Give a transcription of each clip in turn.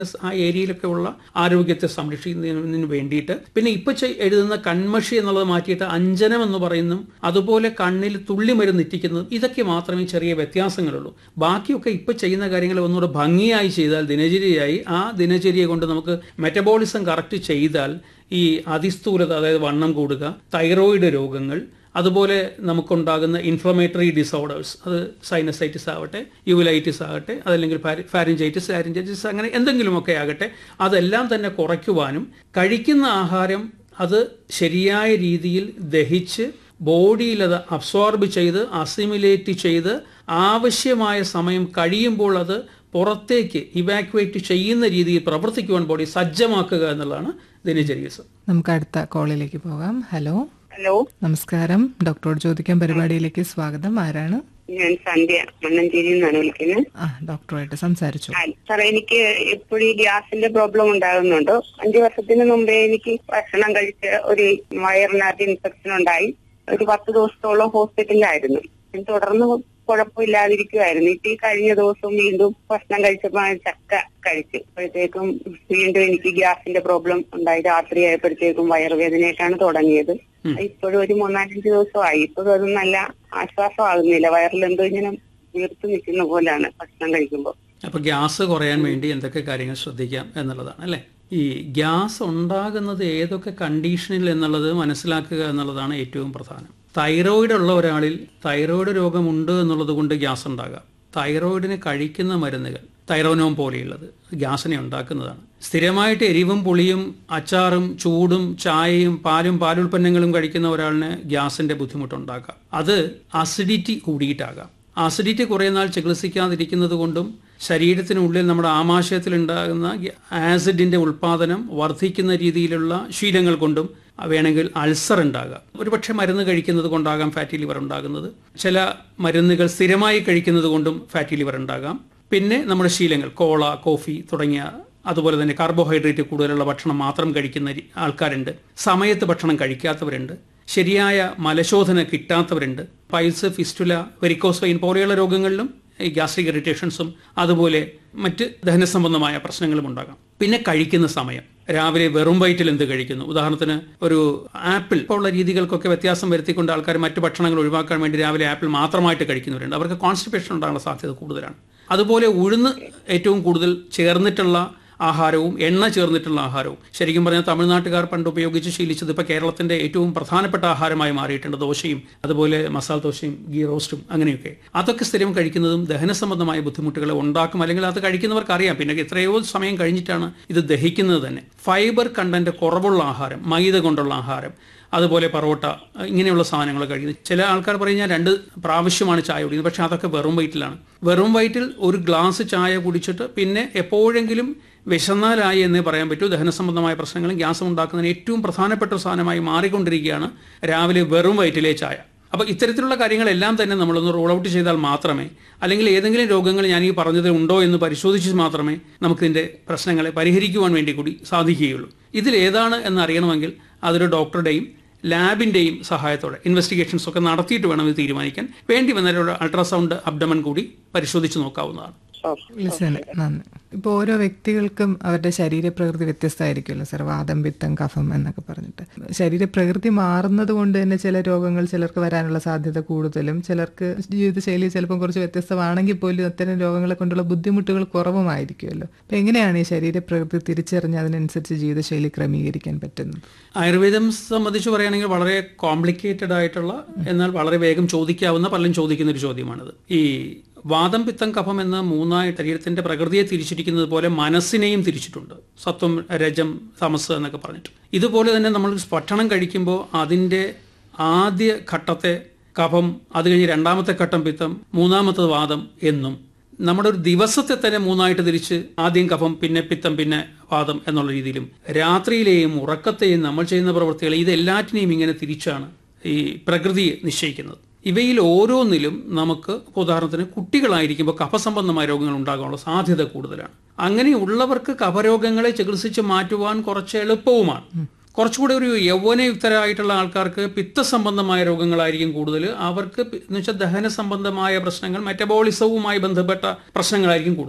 ആ ഏരിയയിലൊക്കെ ഉള്ള ആരോഗ്യത്തെ സംരക്ഷിക്കുന്നതിന് വേണ്ടിയിട്ട് പിന്നെ ഇപ്പൊ ചെയ്- എഴുതുന്ന കൺമഷി എന്നുള്ളത് മാറ്റിയിട്ട് അഞ്ജനം എന്ന് പറയുന്നതും അതുപോലെ കണ്ണിൽ തുള്ളി മരുന്ന് ഇറ്റിക്കുന്നതും ഇതൊക്കെ മാത്രമേ ചെറിയ വ്യത്യാസങ്ങളുള്ളൂ ബാക്കിയൊക്കെ ഇപ്പൊ ചെയ്യുന്ന കാര്യങ്ങൾ ഒന്നുകൂടെ ഭംഗിയായി ചെയ്താൽ ദിനചര്യയായി ആ ദിനചര്യ കൊണ്ട് നമുക്ക് മെറ്റബോളിസം കറക്റ്റ് ചെയ്താൽ ഈ അതിസ്ഥൂലത അതായത് വണ്ണം കൂടുക തൈറോയിഡ് രോഗങ്ങൾ അതുപോലെ നമുക്കുണ്ടാകുന്ന ഇൻഫ്ലമേറ്ററി ഡിസോർഡേഴ്സ് അത് സൈനസൈറ്റിസ് ആവട്ടെ യുവലൈറ്റിസ് ആകട്ടെ അതല്ലെങ്കിൽ ഫാരിഞ്ചൈറ്റിസ് ലാരിഞ്ചൈറ്റിസ് അങ്ങനെ എന്തെങ്കിലുമൊക്കെ ആകട്ടെ അതെല്ലാം തന്നെ കുറയ്ക്കുവാനും കഴിക്കുന്ന ആഹാരം അത് ശരിയായ രീതിയിൽ ദഹിച്ച് ബോഡിയിൽ അത് അബ്സോർബ് ചെയ്ത് അസിമുലേറ്റ് ചെയ്ത് ആവശ്യമായ സമയം കഴിയുമ്പോൾ അത് പുറത്തേക്ക് ഇവാക്യുവേറ്റ് ചെയ്യുന്ന രീതിയിൽ പ്രവർത്തിക്കുവാൻ ബോഡി സജ്ജമാക്കുക എന്നുള്ളതാണ് ദിനചര്യസം നമുക്ക് അടുത്ത കോളിലേക്ക് പോകാം ഹലോ ഹലോ നമസ്കാരം ഡോക്ടറോട് ചോദിക്കാൻ പരിപാടിയിലേക്ക് സ്വാഗതം ആരാണ് ഞാൻ സന്ധ്യ മണ്ണഞ്ചേരിയിൽ നിന്നാണ് വിളിക്കുന്നത് ആ ഡോക്ടറുമായിട്ട് സംസാരിച്ചു ആ, സാറേ എനിക്ക് എപ്പോഴും ഈ ഗ്യാസിന്റെ പ്രോബ്ലം ഉണ്ടാകുന്നുണ്ട് അഞ്ചു വർഷത്തിന് മുമ്പേ എനിക്ക് ഭക്ഷണം കഴിച്ച് ഒരു വയറിനകത്ത് ഇൻഫെക്ഷൻ ഉണ്ടായി ഒരു പത്ത് ദിവസത്തോളം ഹോസ്പിറ്റലിലായിരുന്നു തുടർന്ന് കുഴപ്പമില്ലാതിരിക്കുമായിരുന്നു ഇപ്പൊ ഈ കഴിഞ്ഞ ദിവസം വീണ്ടും ഭക്ഷണം കഴിച്ചപ്പോ ചക്ക കഴിച്ചു അപ്പോഴത്തേക്കും വീണ്ടും എനിക്ക് ഗ്യാസിന്റെ പ്രോബ്ലം ഉണ്ടായി രാത്രി ആയപ്പോഴത്തേക്കും വയറുവേദനയായിട്ടാണ് തുടങ്ങിയത് ഇപ്പോഴും ഒരു മൂന്നാലഞ്ച് ദിവസമായി ഇപ്പോഴും അത് നല്ല ആശ്വാസമാകുന്നില്ല വയറിലെന്തോ ഇങ്ങനെ വീർത്ത് നിൽക്കുന്ന പോലാണ് ഭക്ഷണം കഴിക്കുമ്പോൾ അപ്പൊ ഗ്യാസ് കുറയാൻ വേണ്ടി എന്തൊക്കെ കാര്യങ്ങൾ ശ്രദ്ധിക്കാം എന്നുള്ളതാണ് അല്ലേ ഈ ഗ്യാസ് ഉണ്ടാകുന്നത് ഏതൊക്കെ കണ്ടീഷനിൽ എന്നുള്ളത് മനസ്സിലാക്കുക എന്നുള്ളതാണ് ഏറ്റവും പ്രധാനം തൈറോയിഡ് ഉള്ള ഒരാളിൽ തൈറോയിഡ് രോഗമുണ്ട് എന്നുള്ളത് കൊണ്ട് ഗ്യാസ് ഉണ്ടാകാം തൈറോയിഡിന് കഴിക്കുന്ന മരുന്നുകൾ തൈറോനോം പോലെയുള്ളത് ഗ്യാസിനെ ഉണ്ടാക്കുന്നതാണ് സ്ഥിരമായിട്ട് എരിവും പുളിയും അച്ചാറും ചൂടും ചായയും പാലും പാലുൽപ്പന്നങ്ങളും കഴിക്കുന്ന ഒരാളിന് ഗ്യാസിന്റെ ബുദ്ധിമുട്ടുണ്ടാകാം അത് അസിഡിറ്റി കൂടിയിട്ടാകാം അസിഡിറ്റി കുറേ നാൾ ചികിത്സിക്കാതിരിക്കുന്നത് കൊണ്ടും ശരീരത്തിനുള്ളിൽ നമ്മുടെ ആമാശയത്തിൽ ഉണ്ടാകുന്ന ആസിഡിന്റെ ഉൽപാദനം വർദ്ധിക്കുന്ന രീതിയിലുള്ള ശീലങ്ങൾ കൊണ്ടും വേണമെങ്കിൽ അൾസർ ഉണ്ടാകാം ഒരുപക്ഷെ മരുന്ന് കഴിക്കുന്നത് കൊണ്ടാകാം ഫാറ്റി ലിവർ ഉണ്ടാകുന്നത് ചില മരുന്നുകൾ സ്ഥിരമായി കഴിക്കുന്നത് കൊണ്ടും ഫാറ്റി ലിവർ ഉണ്ടാകാം പിന്നെ നമ്മുടെ ശീലങ്ങൾ കോള കോഫി തുടങ്ങിയ അതുപോലെ തന്നെ കാർബോഹൈഡ്രേറ്റ് കൂടുതലുള്ള ഭക്ഷണം മാത്രം കഴിക്കുന്ന രി- ആൾക്കാരുണ്ട് സമയത്ത് ഭക്ഷണം കഴിക്കാത്തവരുണ്ട് ശരിയായ മലശോധന കിട്ടാത്തവരുണ്ട് പൈൽസ് ഫിസ്റ്റുല വെരിക്കോസ് വെയിൻ പോലെയുള്ള രോഗങ്ങളിലും ഈ ഗ്യാസ്ട്രിക് ഇറിറ്റേഷൻസും അതുപോലെ മറ്റ് ദഹന സംബന്ധമായ പ്രശ്നങ്ങളും ഉണ്ടാകാം പിന്നെ കഴിക്കുന്ന സമയം രാവിലെ വെറും വയറ്റിൽ എന്ത് കഴിക്കുന്നു ഉദാഹരണത്തിന് ഒരു ആപ്പിൾ ഇപ്പോൾ ഉള്ള രീതികൾക്കൊക്കെ വ്യത്യാസം വരുത്തിക്കൊണ്ട് ആൾക്കാർ മറ്റു ഭക്ഷണങ്ങൾ ഒഴിവാക്കാൻ വേണ്ടി രാവിലെ ആപ്പിൾ മാത്രമായിട്ട് കഴിക്കുന്നവരുണ്ട് അവർക്ക് കോൺസ്റ്റിപ്പേഷൻ ഉണ്ടാകാനുള്ള സാധ്യത കൂടുതലാണ് അതുപോലെ ഉഴുന്ന് ഏറ്റവും കൂടുതൽ ചേർന്നിട്ടുള്ള ആഹാരവും എണ്ണ ചേർന്നിട്ടുള്ള ആഹാരവും ശരിക്കും പറഞ്ഞാൽ തമിഴ്നാട്ടുകാർ പണ്ട് ഉപയോഗിച്ച് ശീലിച്ചത് ഇപ്പോൾ കേരളത്തിന്റെ ഏറ്റവും പ്രധാനപ്പെട്ട ആഹാരമായി മാറിയിട്ടുണ്ട് ദോശയും അതുപോലെ മസാല ദോശയും ഗീ റോസ്റ്റും അങ്ങനെയൊക്കെ അതൊക്കെ സ്ഥിരം കഴിക്കുന്നതും ദഹന സംബന്ധമായ ബുദ്ധിമുട്ടുകളെ ഉണ്ടാക്കും അല്ലെങ്കിൽ അത് കഴിക്കുന്നവർക്ക് അറിയാം പിന്നെ എത്രയോ സമയം കഴിഞ്ഞിട്ടാണ് ഇത് ദഹിക്കുന്നത് തന്നെ ഫൈബർ കണ്ടന്റ് കുറവുള്ള ആഹാരം മൈദ കൊണ്ടുള്ള ആഹാരം അതുപോലെ പറോട്ട ഇങ്ങനെയുള്ള സാധനങ്ങൾ കഴിക്കുന്നത് ചില ആൾക്കാർ പറയും ഞാൻ രണ്ട് പ്രാവശ്യമാണ് ചായ കുടിക്കുന്നത് പക്ഷെ അതൊക്കെ വെറും വയറ്റിലാണ് വെറും വയറ്റിൽ ഒരു ഗ്ലാസ് ചായ കുടിച്ചിട്ട് പിന്നെ എപ്പോഴെങ്കിലും വിശന്നാലായി എന്നേ പറയാൻ പറ്റൂ ദഹന സംബന്ധമായ പ്രശ്നങ്ങളും ഗ്യാസും ഉണ്ടാക്കുന്നതിന് ഏറ്റവും പ്രധാനപ്പെട്ട ഒരു സാധനമായി മാറിക്കൊണ്ടിരിക്കുകയാണ് രാവിലെ വെറും വയറ്റിലെ ചായ അപ്പോൾ ഇത്തരത്തിലുള്ള കാര്യങ്ങളെല്ലാം തന്നെ നമ്മളൊന്ന് റോൾ ഔട്ട് ചെയ്താൽ മാത്രമേ അല്ലെങ്കിൽ ഏതെങ്കിലും രോഗങ്ങൾ ഞാൻ ഈ പറഞ്ഞത് ഉണ്ടോ എന്ന് പരിശോധിച്ച് മാത്രമേ നമുക്കിതിൻ്റെ പ്രശ്നങ്ങളെ പരിഹരിക്കുവാൻ വേണ്ടി കൂടി സാധിക്കുകയുള്ളൂ ഇതിൽ ഏതാണ് എന്ന് അറിയണമെങ്കിൽ അതൊരു ഡോക്ടറുടെയും ലാബിന്റെയും സഹായത്തോടെ ഇൻവെസ്റ്റിഗേഷൻസ് ഒക്കെ നടത്തിയിട്ട് വേണം ഇത് തീരുമാനിക്കാൻ വേണ്ടി വന്നാൽ ഒരു അൾട്രാസൗണ്ട് അബ്ഡമൻ കൂടി പരിശോധിച്ച് നോക്കാവുന്നതാണ് വിളിച്ചതിന് നന്ദി ഇപ്പോൾ ഓരോ വ്യക്തികൾക്കും അവരുടെ ശരീരപ്രകൃതി വ്യത്യസ്തമായിരിക്കുമല്ലോ സാർ വാദം പിത്തം കഫം എന്നൊക്കെ പറഞ്ഞിട്ട് ശരീരപ്രകൃതി മാറുന്നത് കൊണ്ട് തന്നെ ചില രോഗങ്ങൾ ചിലർക്ക് വരാനുള്ള സാധ്യത കൂടുതലും ചിലർക്ക് ജീവിതശൈലി ചിലപ്പം കുറച്ച് വ്യത്യസ്തമാണെങ്കിൽ പോലും അത്തരം രോഗങ്ങളെ കൊണ്ടുള്ള ബുദ്ധിമുട്ടുകൾ കുറവുമായിരിക്കുമല്ലോ അപ്പം എങ്ങനെയാണ് ഈ ശരീരപ്രകൃതി തിരിച്ചറിഞ്ഞ് അതിനനുസരിച്ച് ജീവിതശൈലി ക്രമീകരിക്കാൻ പറ്റുന്നത് ആയുർവേദം സംബന്ധിച്ച് പറയുകയാണെങ്കിൽ വളരെ കോംപ്ലിക്കേറ്റഡ് ആയിട്ടുള്ള എന്നാൽ വളരെ വേഗം ചോദിക്കാവുന്ന പലരും ചോദിക്കുന്ന ഒരു ചോദ്യമാണിത് ഈ വാദം പിത്തം കഫം എന്ന മൂന്നായി ശരീരത്തിന്റെ പ്രകൃതിയെ തിരിച്ചിരിക്കുന്നത് പോലെ മനസ്സിനെയും തിരിച്ചിട്ടുണ്ട് സത്വം രജം തമസ് എന്നൊക്കെ പറഞ്ഞിട്ട് ഇതുപോലെ തന്നെ നമ്മൾ ഭക്ഷണം കഴിക്കുമ്പോൾ അതിൻ്റെ ആദ്യ ഘട്ടത്തെ കഫം അത് കഴിഞ്ഞ് രണ്ടാമത്തെ ഘട്ടം പിത്തം മൂന്നാമത്തെ വാദം എന്നും നമ്മുടെ ഒരു ദിവസത്തെ തന്നെ മൂന്നായിട്ട് തിരിച്ച് ആദ്യം കഫം പിന്നെ പിത്തം പിന്നെ വാദം എന്നുള്ള രീതിയിലും രാത്രിയിലെയും ഉറക്കത്തെയും നമ്മൾ ചെയ്യുന്ന പ്രവൃത്തികൾ ഇതെല്ലാറ്റിനെയും ഇങ്ങനെ തിരിച്ചാണ് ഈ പ്രകൃതി നിശ്ചയിക്കുന്നത് ഇവയിൽ ഓരോന്നിലും നമുക്ക് ഉദാഹരണത്തിന് കുട്ടികളായിരിക്കുമ്പോൾ കഫസംബന്ധമായ രോഗങ്ങൾ ഉണ്ടാകാനുള്ള സാധ്യത കൂടുതലാണ് അങ്ങനെയുള്ളവർക്ക് കഫരോഗങ്ങളെ ചികിത്സിച്ച് മാറ്റുവാൻ കുറച്ച് എളുപ്പവുമാണ് കുറച്ചുകൂടി ഒരു യൗവനയുക്തരായിട്ടുള്ള ആൾക്കാർക്ക് പിത്തസംബന്ധമായ രോഗങ്ങളായിരിക്കും കൂടുതൽ അവർക്ക് പി- എന്ന് വെച്ചാൽ ദഹന സംബന്ധമായ പ്രശ്നങ്ങൾ മെറ്റബോളിസവുമായി ബന്ധപ്പെട്ട പ്രശ്നങ്ങളായിരിക്കും കൂടുതൽ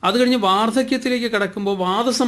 അത് കഴിഞ്ഞ് വാർദ്ധക്യത്തിലേക്ക് കടക്കുമ്പോൾ വാദ